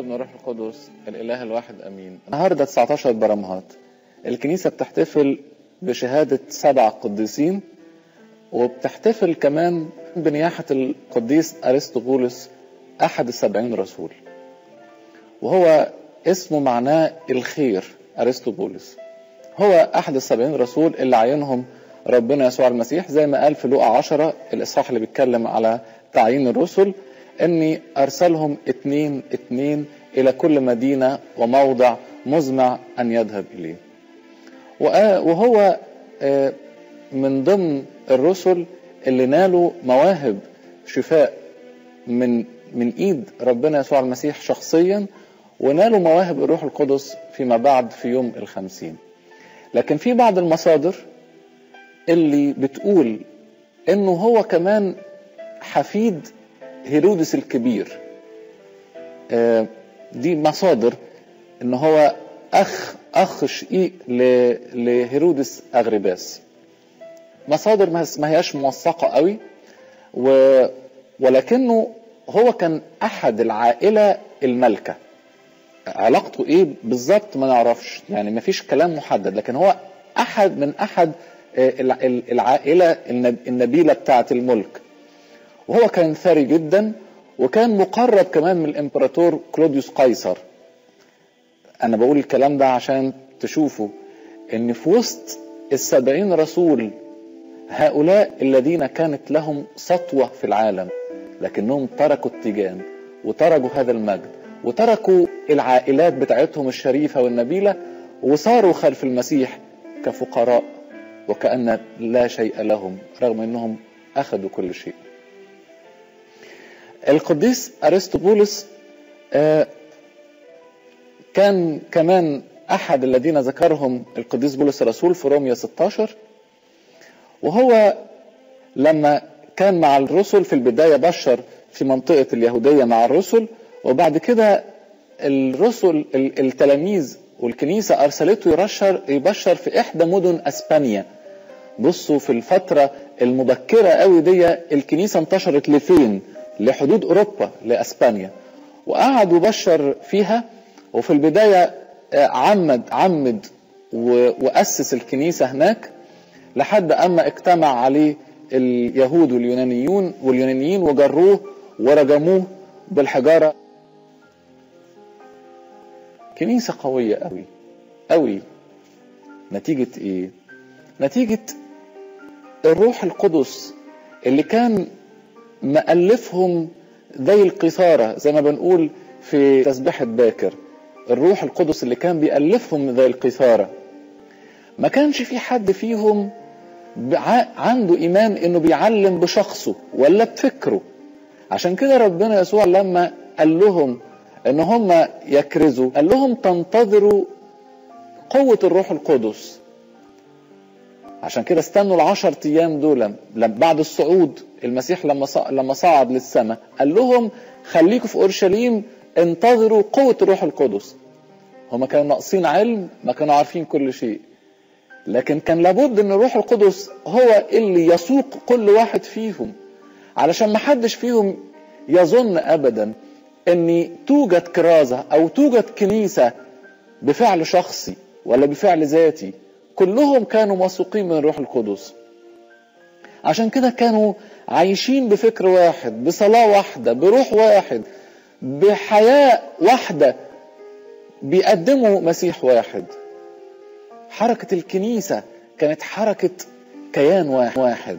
والابن والروح القدس الاله الواحد امين النهارده 19 برمهات الكنيسه بتحتفل بشهاده سبع قديسين وبتحتفل كمان بنياحه القديس ارسطوبولس احد السبعين رسول وهو اسمه معناه الخير ارسطوبولس هو احد السبعين رسول اللي عينهم ربنا يسوع المسيح زي ما قال في لوقا عشرة الاصحاح اللي بيتكلم على تعيين الرسل اني ارسلهم اتنين اتنين الى كل مدينة وموضع مزمع ان يذهب اليه وهو من ضمن الرسل اللي نالوا مواهب شفاء من من ايد ربنا يسوع المسيح شخصيا ونالوا مواهب الروح القدس فيما بعد في يوم الخمسين لكن في بعض المصادر اللي بتقول انه هو كمان حفيد هيرودس الكبير دي مصادر ان هو اخ اخ شقيق لهيرودس اغرباس مصادر ما هياش موثقه قوي و ولكنه هو كان احد العائله المالكه علاقته ايه بالظبط ما نعرفش يعني ما فيش كلام محدد لكن هو احد من احد العائله النبيله بتاعه الملك وهو كان ثري جدا وكان مقرب كمان من الامبراطور كلوديوس قيصر انا بقول الكلام ده عشان تشوفوا ان في وسط السبعين رسول هؤلاء الذين كانت لهم سطوة في العالم لكنهم تركوا التيجان وتركوا هذا المجد وتركوا العائلات بتاعتهم الشريفة والنبيلة وصاروا خلف المسيح كفقراء وكأن لا شيء لهم رغم انهم اخذوا كل شيء القديس ارسطوبولس كان كمان احد الذين ذكرهم القديس بولس الرسول في روميا 16 وهو لما كان مع الرسل في البدايه بشر في منطقه اليهوديه مع الرسل وبعد كده الرسل التلاميذ والكنيسه ارسلته يرشر يبشر في احدى مدن اسبانيا بصوا في الفتره المبكره قوي دي الكنيسه انتشرت لفين لحدود اوروبا لاسبانيا وقعد يبشر فيها وفي البدايه عمد عمد واسس الكنيسه هناك لحد اما اجتمع عليه اليهود واليونانيون واليونانيين وجروه ورجموه بالحجاره كنيسه قويه قوي قوي نتيجه ايه نتيجه الروح القدس اللي كان مألفهم زي القيثارة زي ما بنقول في تسبيحة باكر الروح القدس اللي كان بيألفهم زي القيثارة ما كانش في حد فيهم عنده إيمان إنه بيعلم بشخصه ولا بفكره عشان كده ربنا يسوع لما قال لهم إن هم يكرزوا قال لهم تنتظروا قوة الروح القدس عشان كده استنوا العشر ايام دول بعد الصعود المسيح لما لما صعد للسماء قال لهم خليكم في اورشليم انتظروا قوه الروح القدس هما كانوا ناقصين علم ما كانوا عارفين كل شيء لكن كان لابد ان الروح القدس هو اللي يسوق كل واحد فيهم علشان ما حدش فيهم يظن ابدا ان توجد كرازه او توجد كنيسه بفعل شخصي ولا بفعل ذاتي كلهم كانوا موثوقين من الروح القدس عشان كده كانوا عايشين بفكر واحد بصلاة واحدة بروح واحد بحياة واحدة بيقدموا مسيح واحد حركة الكنيسة كانت حركة كيان واحد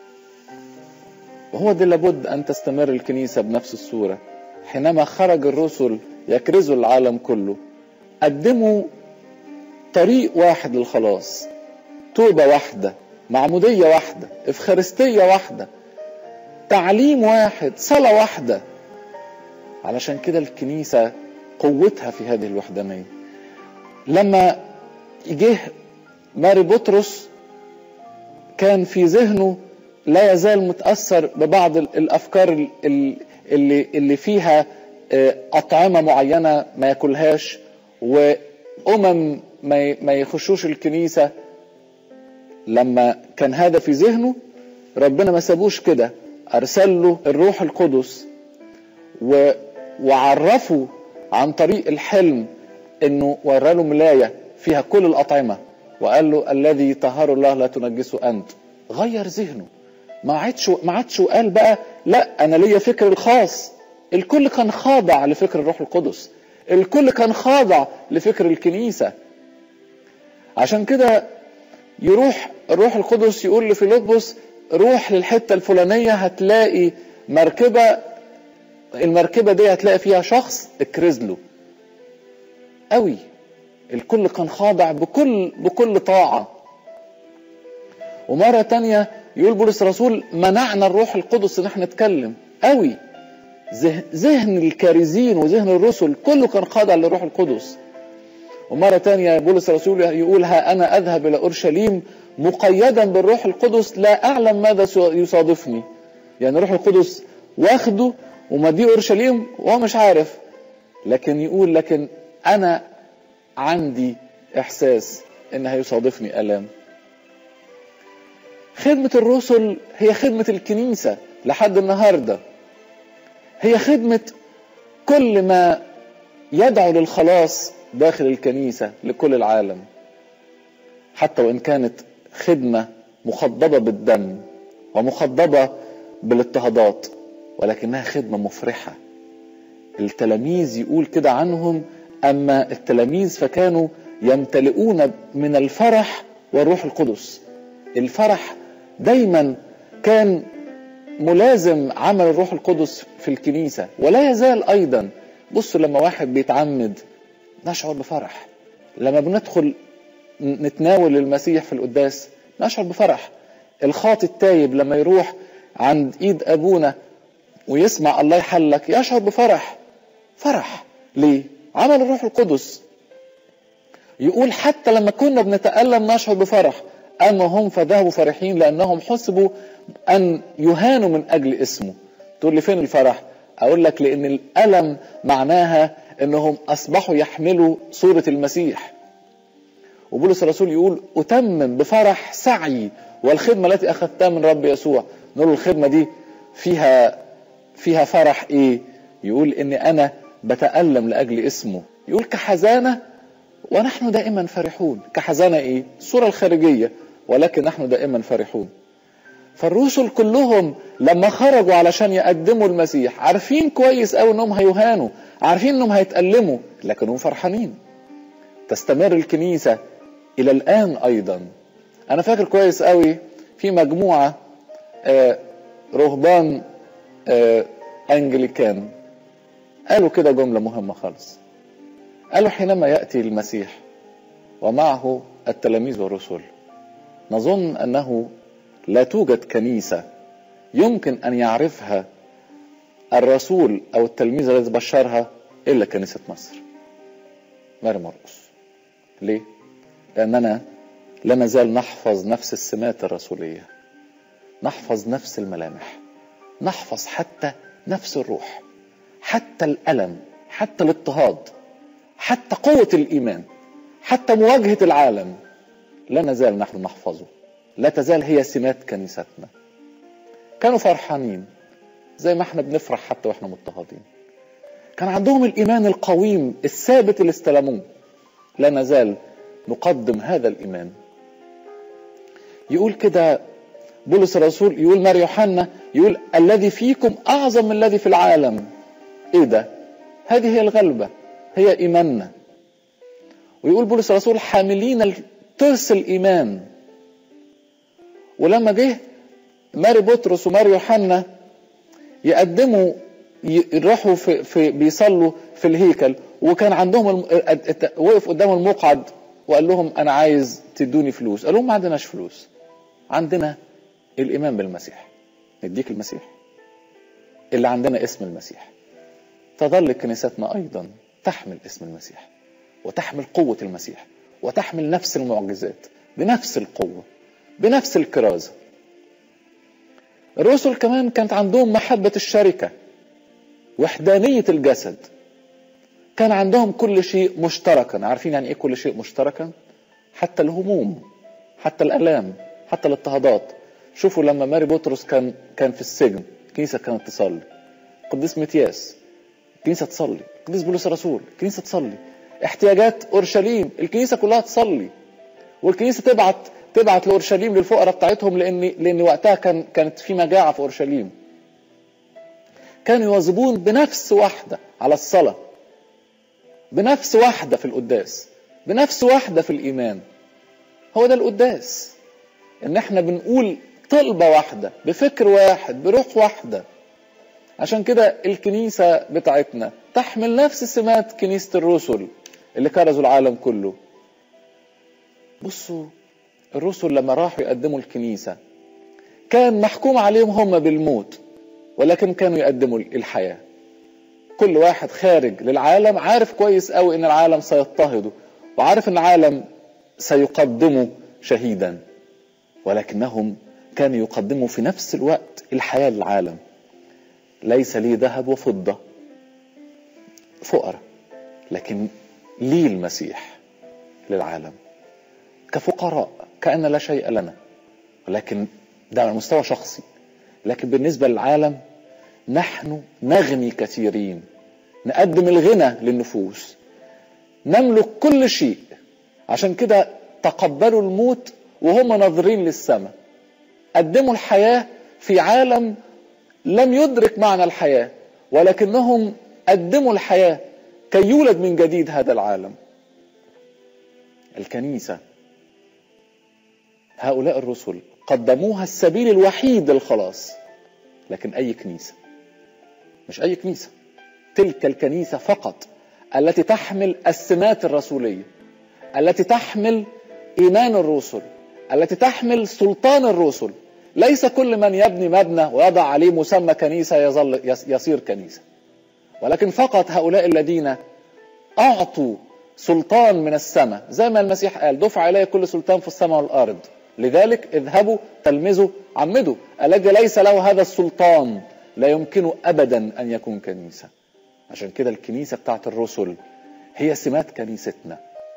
وهو ده لابد أن تستمر الكنيسة بنفس الصورة حينما خرج الرسل يكرزوا العالم كله قدموا طريق واحد للخلاص توبة واحدة معمودية واحدة إفخارستية واحدة تعليم واحد صلاة واحدة علشان كده الكنيسة قوتها في هذه الوحدانية لما جه ماري بطرس كان في ذهنه لا يزال متأثر ببعض الأفكار اللي, اللي فيها أطعمة معينة ما ياكلهاش وأمم ما يخشوش الكنيسة لما كان هذا في ذهنه ربنا ما سابوش كده أرسل له الروح القدس و... وعرفوا عن طريق الحلم انه ورى له ملايه فيها كل الاطعمه وقال له الذي طهر الله لا تنجسه انت غير ذهنه ما عادش ما عادش وقال بقى لا انا ليا فكر الخاص الكل كان خاضع لفكر الروح القدس الكل كان خاضع لفكر الكنيسه عشان كده يروح الروح القدس يقول لفيلبس روح للحته الفلانيه هتلاقي مركبه المركبه دي هتلاقي فيها شخص اكرز له قوي الكل كان خاضع بكل بكل طاعه ومره تانية يقول بولس الرسول منعنا الروح القدس ان احنا نتكلم قوي ذهن الكارزين وذهن الرسل كله كان خاضع للروح القدس ومرة تانية بولس الرسول يقول ها أنا أذهب إلى أورشليم مقيدا بالروح القدس لا أعلم ماذا يصادفني يعني الروح القدس واخده ومديه أورشليم وهو مش عارف لكن يقول لكن أنا عندي إحساس إن هيصادفني ألام خدمة الرسل هي خدمة الكنيسة لحد النهاردة هي خدمة كل ما يدعو للخلاص داخل الكنيسة لكل العالم حتى وإن كانت خدمة مخضبة بالدم ومخضبة بالاضطهادات ولكنها خدمة مفرحة التلاميذ يقول كده عنهم أما التلاميذ فكانوا يمتلئون من الفرح والروح القدس الفرح دايما كان ملازم عمل الروح القدس في الكنيسة ولا يزال أيضا بصوا لما واحد بيتعمد نشعر بفرح لما بندخل نتناول المسيح في القداس نشعر بفرح الخاطي التايب لما يروح عند ايد ابونا ويسمع الله يحلك يشعر بفرح فرح ليه عمل الروح القدس يقول حتى لما كنا بنتألم نشعر بفرح أما هم فذهبوا فرحين لأنهم حسبوا أن يهانوا من أجل اسمه تقول لي فين الفرح أقول لك لأن الألم معناها أنهم أصبحوا يحملوا صورة المسيح وبولس الرسول يقول أتمم بفرح سعي والخدمة التي أخذتها من رب يسوع نقول الخدمة دي فيها فيها فرح إيه يقول إن أنا بتألم لأجل اسمه يقول كحزانة ونحن دائما فرحون كحزانة إيه الصورة الخارجية ولكن نحن دائما فرحون فالرسل كلهم لما خرجوا علشان يقدموا المسيح عارفين كويس قوي انهم هيهانوا عارفين انهم هيتألموا لكنهم فرحانين تستمر الكنيسة الى الان ايضا انا فاكر كويس قوي في مجموعة آه رهبان آه انجليكان قالوا كده جملة مهمة خالص قالوا حينما يأتي المسيح ومعه التلاميذ والرسل نظن أنه لا توجد كنيسة يمكن أن يعرفها الرسول أو التلميذ الذي بشرها إلا كنيسة مصر ماري مرقس ليه؟ لأننا لا نزال نحفظ نفس السمات الرسولية نحفظ نفس الملامح نحفظ حتى نفس الروح حتى الألم حتى الاضطهاد حتى قوة الإيمان حتى مواجهة العالم لا نزال نحن نحفظه لا تزال هي سمات كنيستنا كانوا فرحانين زي ما احنا بنفرح حتى واحنا مضطهدين كان عندهم الإيمان القويم الثابت اللي استلموه لا نزال نقدم هذا الإيمان يقول كده بولس الرسول يقول مار يوحنا يقول الذي فيكم أعظم من الذي في العالم إيه ده هذه هي الغلبة هي إيماننا ويقول بولس الرسول حاملين ترس الإيمان ولما جه ماري بطرس وماري يوحنا يقدموا يروحوا في, في بيصلوا في الهيكل وكان عندهم الم... وقف قدام المقعد وقال لهم انا عايز تدوني فلوس قال لهم ما عندناش فلوس عندنا الايمان بالمسيح نديك المسيح اللي عندنا اسم المسيح تظل كنيستنا ايضا تحمل اسم المسيح وتحمل قوه المسيح وتحمل نفس المعجزات بنفس القوه بنفس الكرازه الرسل كمان كانت عندهم محبه الشركه وحدانيه الجسد كان عندهم كل شيء مشتركا عارفين يعني ايه كل شيء مشتركا حتى الهموم حتى الالام حتى الاضطهادات شوفوا لما ماري بطرس كان كان في السجن الكنيسه كانت تصلي قديس متياس الكنيسه تصلي قديس بولس الرسول الكنيسه تصلي احتياجات اورشليم الكنيسه كلها تصلي والكنيسه تبعت تبعت لاورشليم للفقراء بتاعتهم لان لان وقتها كان كانت في مجاعه في اورشليم كانوا يواظبون بنفس واحده على الصلاه بنفس واحده في القداس بنفس واحده في الايمان هو ده القداس ان احنا بنقول طلبه واحده بفكر واحد بروح واحده عشان كده الكنيسه بتاعتنا تحمل نفس سمات كنيسه الرسل اللي كرزوا العالم كله بصوا الرسل لما راحوا يقدموا الكنيسه كان محكوم عليهم هم بالموت ولكن كانوا يقدموا الحياه كل واحد خارج للعالم عارف كويس قوي ان العالم سيضطهده وعارف ان العالم سيقدمه شهيدا ولكنهم كانوا يقدموا في نفس الوقت الحياه للعالم ليس لي ذهب وفضه فقراء لكن لي المسيح للعالم كفقراء كأن لا شيء لنا ولكن ده على مستوى شخصي لكن بالنسبة للعالم نحن نغني كثيرين نقدم الغنى للنفوس نملك كل شيء عشان كده تقبلوا الموت وهم ناظرين للسماء قدموا الحياة في عالم لم يدرك معنى الحياة ولكنهم قدموا الحياة كي يولد من جديد هذا العالم الكنيسة هؤلاء الرسل قدموها السبيل الوحيد للخلاص لكن أي كنيسة مش أي كنيسة تلك الكنيسة فقط التي تحمل السمات الرسولية التي تحمل إيمان الرسل التي تحمل سلطان الرسل ليس كل من يبني مبنى ويضع عليه مسمى كنيسة يظل يصير كنيسة ولكن فقط هؤلاء الذين أعطوا سلطان من السماء زي ما المسيح قال دفع إلي كل سلطان في السماء والأرض لذلك اذهبوا تلمذوا عمدوا الذي ليس له هذا السلطان لا يمكن أبدا أن يكون كنيسة عشان كده الكنيسة بتاعت الرسل هي سمات كنيستنا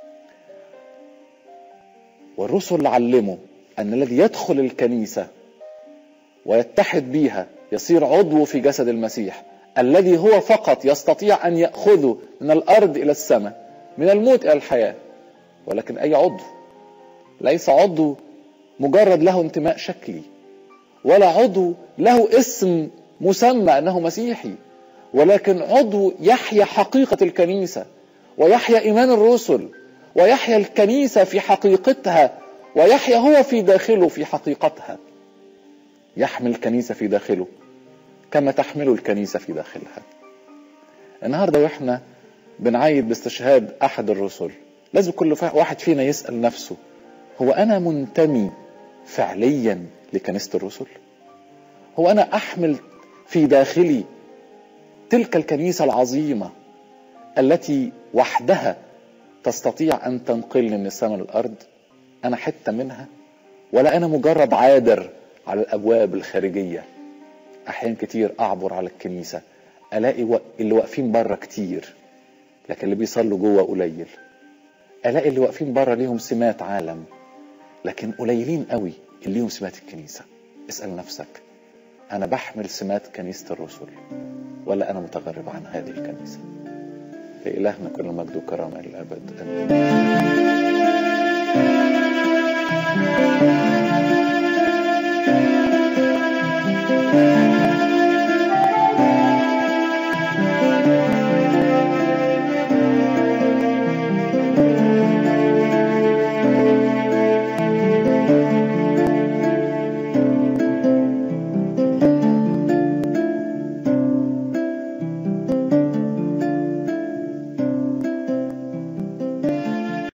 والرسل علموا أن الذي يدخل الكنيسة ويتحد بيها يصير عضو في جسد المسيح الذي هو فقط يستطيع أن يأخذه من الأرض إلى السماء من الموت إلى الحياة ولكن أي عضو ليس عضو مجرد له انتماء شكلي ولا عضو له اسم مسمى أنه مسيحي ولكن عضو يحيا حقيقة الكنيسة ويحيا إيمان الرسل ويحيا الكنيسة في حقيقتها ويحيا هو في داخله في حقيقتها يحمل الكنيسة في داخله كما تحمل الكنيسة في داخلها النهاردة وإحنا بنعيد باستشهاد أحد الرسل لازم كل واحد فينا يسأل نفسه هو أنا منتمي فعليا لكنيسة الرسل هو أنا أحمل في داخلي تلك الكنيسة العظيمة التي وحدها تستطيع أن تنقلني من السماء للأرض أنا حتة منها ولا أنا مجرد عابر على الأبواب الخارجية أحيان كتير أعبر على الكنيسة ألاقي اللي واقفين بره كتير لكن اللي بيصلوا جوه قليل ألاقي اللي واقفين بره ليهم سمات عالم لكن قليلين قوي اللي ليهم سمات الكنيسة اسأل نفسك أنا بحمل سمات كنيسة الرسل ولا أنا متغرب عن هذه الكنيسة لإلهنا كل مجد وكرامة إلى الأبد آمين